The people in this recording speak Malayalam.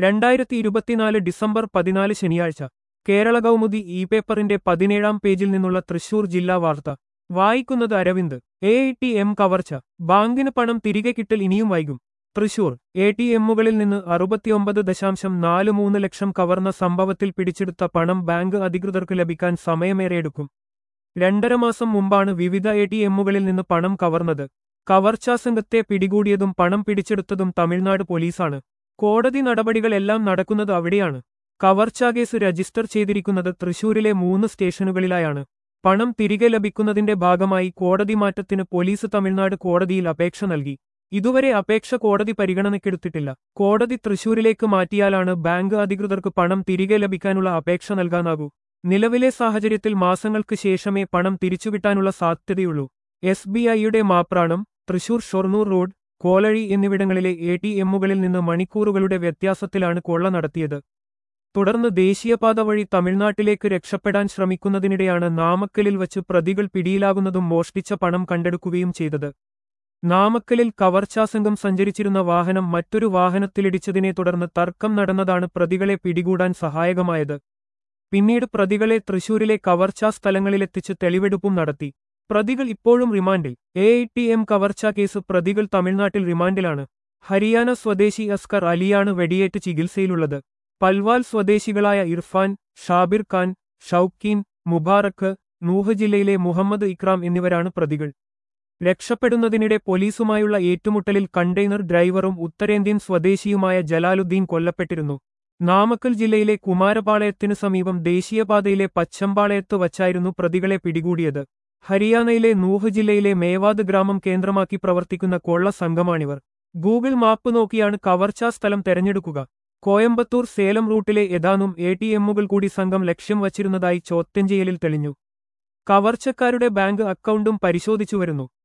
രണ്ടായിരത്തി ഇരുപത്തിനാല് ഡിസംബർ പതിനാല് ശനിയാഴ്ച കേരള കൗമുദി ഇ പേപ്പറിന്റെ പതിനേഴാം പേജിൽ നിന്നുള്ള തൃശൂർ ജില്ലാ വാർത്ത വായിക്കുന്നത് അരവിന്ദ് എ ടി എം കവർച്ച ബാങ്കിന് പണം തിരികെ കിട്ടൽ ഇനിയും വൈകും തൃശൂർ എ ടി എമ്മുകളിൽ നിന്ന് അറുപത്തിയൊമ്പത് ദശാംശം നാല് മൂന്ന് ലക്ഷം കവർന്ന സംഭവത്തിൽ പിടിച്ചെടുത്ത പണം ബാങ്ക് അധികൃതർക്ക് ലഭിക്കാൻ സമയമേറെയെടുക്കും രണ്ടര മാസം മുമ്പാണ് വിവിധ എ ടി എമ്മുകളിൽ നിന്ന് പണം കവർന്നത് കവർച്ചാ സംഘത്തെ പിടികൂടിയതും പണം പിടിച്ചെടുത്തതും തമിഴ്നാട് പോലീസാണ് കോടതി നടപടികളെല്ലാം നടക്കുന്നത് അവിടെയാണ് കവർച്ചാ കേസ് രജിസ്റ്റർ ചെയ്തിരിക്കുന്നത് തൃശൂരിലെ മൂന്ന് സ്റ്റേഷനുകളിലായാണ് പണം തിരികെ ലഭിക്കുന്നതിന്റെ ഭാഗമായി കോടതി മാറ്റത്തിന് പോലീസ് തമിഴ്നാട് കോടതിയിൽ അപേക്ഷ നൽകി ഇതുവരെ അപേക്ഷ കോടതി പരിഗണനയ്ക്കെടുത്തിട്ടില്ല കോടതി തൃശൂരിലേക്ക് മാറ്റിയാലാണ് ബാങ്ക് അധികൃതർക്ക് പണം തിരികെ ലഭിക്കാനുള്ള അപേക്ഷ നൽകാനാകൂ നിലവിലെ സാഹചര്യത്തിൽ മാസങ്ങൾക്ക് ശേഷമേ പണം തിരിച്ചുകിട്ടാനുള്ള സാധ്യതയുള്ളൂ എസ് ബി ഐയുടെ മാപ്രാണം തൃശൂർ ഷൊർണൂർ റോഡ് കോലഴി എന്നിവിടങ്ങളിലെ എ ടി എമ്മുകളിൽ നിന്ന് മണിക്കൂറുകളുടെ വ്യത്യാസത്തിലാണ് കൊള്ള നടത്തിയത് തുടർന്ന് ദേശീയപാത വഴി തമിഴ്നാട്ടിലേക്ക് രക്ഷപ്പെടാൻ ശ്രമിക്കുന്നതിനിടെയാണ് നാമക്കലിൽ വച്ച് പ്രതികൾ പിടിയിലാകുന്നതും മോഷ്ടിച്ച പണം കണ്ടെടുക്കുകയും ചെയ്തത് നാമക്കലിൽ കവർച്ചാസംഘം സഞ്ചരിച്ചിരുന്ന വാഹനം മറ്റൊരു വാഹനത്തിലിടിച്ചതിനെ തുടർന്ന് തർക്കം നടന്നതാണ് പ്രതികളെ പിടികൂടാൻ സഹായകമായത് പിന്നീട് പ്രതികളെ തൃശൂരിലെ കവർച്ചാ സ്ഥലങ്ങളിലെത്തിച്ച് തെളിവെടുപ്പും നടത്തി പ്രതികൾ ഇപ്പോഴും റിമാൻഡിൽ എ ടി എം കവർച്ചാ കേസ് പ്രതികൾ തമിഴ്നാട്ടിൽ റിമാൻഡിലാണ് ഹരിയാന സ്വദേശി അസ്കർ അലിയാണ് വെടിയേറ്റ് ചികിത്സയിലുള്ളത് പൽവാൽ സ്വദേശികളായ ഇർഫാൻ ഷാബിർ ഖാൻ ഷൌക്കീൻ മുബാറക്ക് നൂഹ് ജില്ലയിലെ മുഹമ്മദ് ഇക്രാം എന്നിവരാണ് പ്രതികൾ രക്ഷപ്പെടുന്നതിനിടെ പോലീസുമായുള്ള ഏറ്റുമുട്ടലിൽ കണ്ടെയ്നർ ഡ്രൈവറും ഉത്തരേന്ത്യൻ സ്വദേശിയുമായ ജലാലുദ്ദീൻ കൊല്ലപ്പെട്ടിരുന്നു നാമക്കൽ ജില്ലയിലെ കുമാരപാളയത്തിനു സമീപം ദേശീയപാതയിലെ പച്ചമ്പാളയത്ത് വച്ചായിരുന്നു പ്രതികളെ പിടികൂടിയത് ഹരിയാനയിലെ നൂഹ് ജില്ലയിലെ മേവാദ് ഗ്രാമം കേന്ദ്രമാക്കി പ്രവർത്തിക്കുന്ന കൊള്ള സംഘമാണിവർ ഗൂഗിൾ മാപ്പ് നോക്കിയാണ് കവർച്ചാ സ്ഥലം തെരഞ്ഞെടുക്കുക കോയമ്പത്തൂർ സേലം റൂട്ടിലെ ഏതാനും എ ടി എമ്മുകൾ കൂടി സംഘം ലക്ഷ്യം വച്ചിരുന്നതായി ചോദ്യം ചെയ്യലിൽ തെളിഞ്ഞു കവർച്ചക്കാരുടെ ബാങ്ക് അക്കൗണ്ടും പരിശോധിച്ചു വരുന്നു